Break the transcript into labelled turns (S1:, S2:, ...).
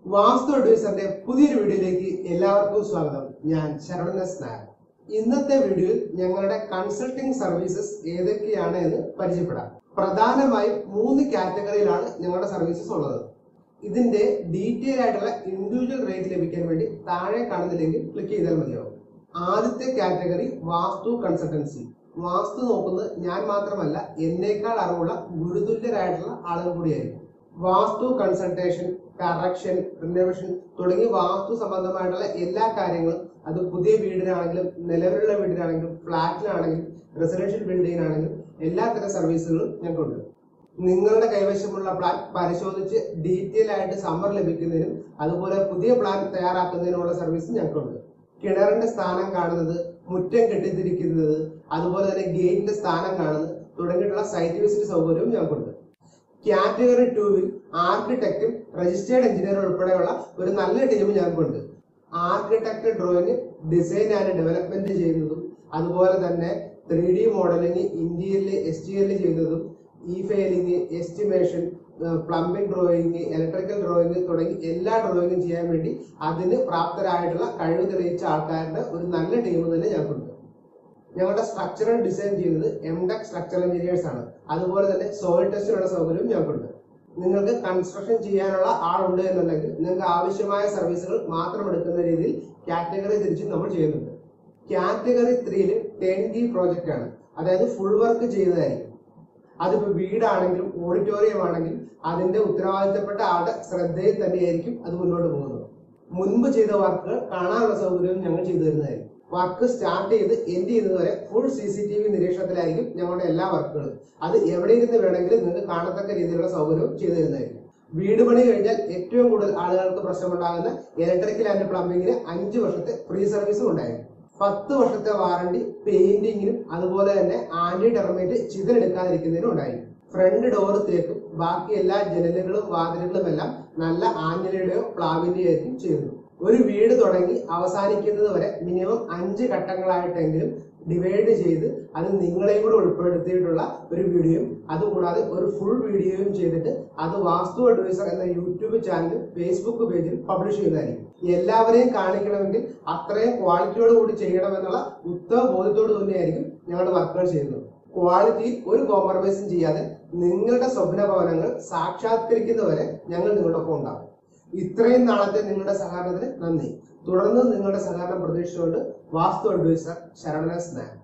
S1: വാസ്തു അഡ്വൈസറിന്റെ പുതിയൊരു വീഡിയോയിലേക്ക് എല്ലാവർക്കും സ്വാഗതം ഞാൻ ശരവണൻ എസ് നായർ ഇന്നത്തെ വീഡിയോയിൽ ഞങ്ങളുടെ കൺസൾട്ടിംഗ് സർവീസസ് ഏതൊക്കെയാണ് എന്ന് പരിചയപ്പെടാം പ്രധാനമായും മൂന്ന് കാറ്റഗറിയിലാണ് ഞങ്ങളുടെ സർവീസസ് ഉള്ളത് ഇതിന്റെ ഡീറ്റെയിൽ ആയിട്ടുള്ള ഇൻഡിവിജ്വൽ റേറ്റ് ലഭിക്കാൻ വേണ്ടി താഴെ കാണുന്ന ലിങ്കിൽ ക്ലിക്ക് ചെയ്താൽ മതിയാവും ആദ്യത്തെ കാറ്റഗറി വാസ്തു കൺസൾട്ടൻസി വാസ്തു നോക്കുന്നത് ഞാൻ മാത്രമല്ല എന്നേക്കാൾ അറിവുള്ള ഗുരുതുല്യരായിട്ടുള്ള ആളുകൾ കൂടിയായിരിക്കും വാസ്തു കൺസൾട്ടേഷൻ കറക്ഷൻ റിനോവേഷൻ തുടങ്ങി വാസ്തു സംബന്ധമായിട്ടുള്ള എല്ലാ കാര്യങ്ങളും അത് പുതിയ വീടിനാണെങ്കിലും നിലവിലുള്ള വീടിനാണെങ്കിലും ഫ്ലാറ്റിനാണെങ്കിലും റെസിഡൻഷ്യൽ ബിൽഡിങ്ങിനാണെങ്കിലും എല്ലാത്തരം സർവീസുകളും ഞങ്ങൾക്കുണ്ട് നിങ്ങളുടെ കൈവശമുള്ള പ്ലാൻ പരിശോധിച്ച് ഡീറ്റെയിൽ ആയിട്ട് സമ്മർ ലഭിക്കുന്നതിനും അതുപോലെ പുതിയ പ്ലാൻ തയ്യാറാക്കുന്നതിനുമുള്ള സർവീസ് ഞങ്ങൾക്കുണ്ട് കിണറിന്റെ സ്ഥാനം കാണുന്നത് മുറ്റം കെട്ടിത്തിരിക്കുന്നത് അതുപോലെ തന്നെ ഗേറ്റിന്റെ സ്ഥാനം കാണുന്നത് തുടങ്ങിയിട്ടുള്ള സൈറ്റ് വിസിറ്റ് സൗകര്യവും ഞങ്ങൾക്കുണ്ട് കാറ്റഗറി ടൂവിൽ ആർക്കിടെക്റ്റും രജിസ്റ്റേർഡ് എഞ്ചിനീയർ ഉൾപ്പെടെയുള്ള ഒരു നല്ല ടീം ഞങ്ങൾക്കുണ്ട് architect drawing design and development ചെയ്യുന്നതും അതുപോലെ തന്നെ ത്രീ ഡി മോഡലിംഗ് ഇന്ത്യയിൽ എസ് ടി എൽ ചെയ്യുന്നതും e filing estimation plumbing drawing electrical drawing തുടങ്ങി എല്ലാ ഡ്രോയിങ്ങും ചെയ്യാൻ വേണ്ടി അതിന് പ്രാപ്തരായിട്ടുള്ള കഴിവ് തെളിയിച്ച ആൾക്കാരുടെ ഒരു നല്ല ടീം തന്നെ ഞങ്ങൾക്കുണ്ട് ഞങ്ങളുടെ സ്ട്രക്ചറൽ ഡിസൈൻ ചെയ്യുന്നത് എം ടെക് സ്ട്രക്ചറൽ എഞ്ചിനീയേഴ്സ് ആണ് അതുപോലെ തന്നെ സോയിൽ ടെസ്റ്റിനുള്ള സൗകര്യവും ഞങ്ങൾക്കുണ്ട് നിങ്ങൾക്ക് കൺസ്ട്രക്ഷൻ ചെയ്യാനുള്ള ആളുണ്ട് എന്നുണ്ടെങ്കിൽ നിങ്ങൾക്ക് ആവശ്യമായ സർവീസുകൾ മാത്രം എടുക്കുന്ന രീതിയിൽ കാറ്റഗറി തിരിച്ച് നമ്മൾ ചെയ്യുന്നുണ്ട് കാറ്റഗറി ത്രീയിൽ ടെൻ ഡി പ്രോജക്റ്റ് ആണ് അതായത് ഫുൾ വർക്ക് ചെയ്യുന്നതായിരിക്കും അതിപ്പോ വീടാണെങ്കിലും ഓഡിറ്റോറിയം ആണെങ്കിലും അതിന്റെ ഉത്തരവാദിത്തപ്പെട്ട ആളുടെ ശ്രദ്ധയിൽ തന്നെയായിരിക്കും അത് മുന്നോട്ട് പോകുന്നത് മുൻപ് ചെയ്ത വർക്കുകൾ കാണാനുള്ള സൗകര്യവും ഞങ്ങൾ ചെയ്തു തരുന്നതായിരിക്കും വർക്ക് സ്റ്റാർട്ട് ചെയ്ത് എൻഡ് ചെയ്യുന്നത് വരെ full C C T V നിരീക്ഷണത്തിലായിരിക്കും ഞങ്ങളുടെ എല്ലാ വർക്കുകളും അത് എവിടെ ഇരുന്ന് വേണമെങ്കിലും നിങ്ങൾക്ക് കാണത്തക്ക രീതിയിലുള്ള സൗകര്യവും ചെയ്തു തരുന്നതായിരിക്കും വീട് പണി കഴിഞ്ഞാൽ ഏറ്റവും കൂടുതൽ ആളുകൾക്ക് പ്രശ്നമുണ്ടാകുന്ന ഇലക്ട്രിക്കൽ ആൻഡ് പ്ലംബിങ്ങിന് അഞ്ച് വർഷത്തെ ഫ്രീ സർവീസും ഉണ്ടായിരിക്കും പത്ത് വർഷത്തെ വാറണ്ടി പെയിന്റിങ്ങിനും അതുപോലെ തന്നെ ആന്റി ടെർമേറ്റ് ചിതലെടുക്കാതിരിക്കുന്നതിനും ഉണ്ടായിരിക്കും ഫ്രണ്ട് ഡോർ തേക്കും ബാക്കി എല്ലാ ജനലുകളും വാതിലുകളും എല്ലാം നല്ല ആഞ്ഞിലയുടെയോ പ്ലാവിന്റെയോ ആയിരിക്കും ചെയ്യുന്നത് ഒരു വീട് തുടങ്ങി അവസാനിക്കുന്നത് വരെ മിനിമം അഞ്ച് ഘട്ടങ്ങളായിട്ടെങ്കിലും ഡിവൈഡ് ചെയ്ത് അത് നിങ്ങളെയും കൂടെ ഉൾപ്പെടുത്തിയിട്ടുള്ള ഒരു വീഡിയോയും അതുകൂടാതെ ഒരു ഫുൾ വീഡിയോയും ചെയ്തിട്ട് അത് വാസ്തു അഡ്വൈസർ എന്ന യൂട്യൂബ് ചാനലും ഫേസ്ബുക്ക് പേജിൽ പബ്ലിഷ് ചെയ്യുന്നതായിരിക്കും എല്ലാവരെയും കാണിക്കണമെങ്കിൽ അത്രയും ക്വാളിറ്റിയോട് കൂടി ചെയ്യണമെന്നുള്ള ഉത്തമ ബോധ്യത്തോട് തന്നെയായിരിക്കും ഞങ്ങളുടെ വർക്കുകൾ ചെയ്യുന്നത് ക്വാളിറ്റിയിൽ ഒരു കോംപ്രമൈസും ചെയ്യാതെ നിങ്ങളുടെ സ്വപ്ന ഭവനങ്ങൾ സാക്ഷാത്കരിക്കുന്നവരെ ഞങ്ങൾ നിങ്ങളുടെ ഒപ്പം ഉണ്ടാകും ഇത്രയും നാളത്തെ നിങ്ങളുടെ സഹകരണത്തിന് നന്ദി തുടർന്ന് നിങ്ങളുടെ സഹകരണം പ്രതീക്ഷിച്ചുകൊണ്ട് വാസ്തു അഡ്വൈസർ ശരവണ സ്നാൻ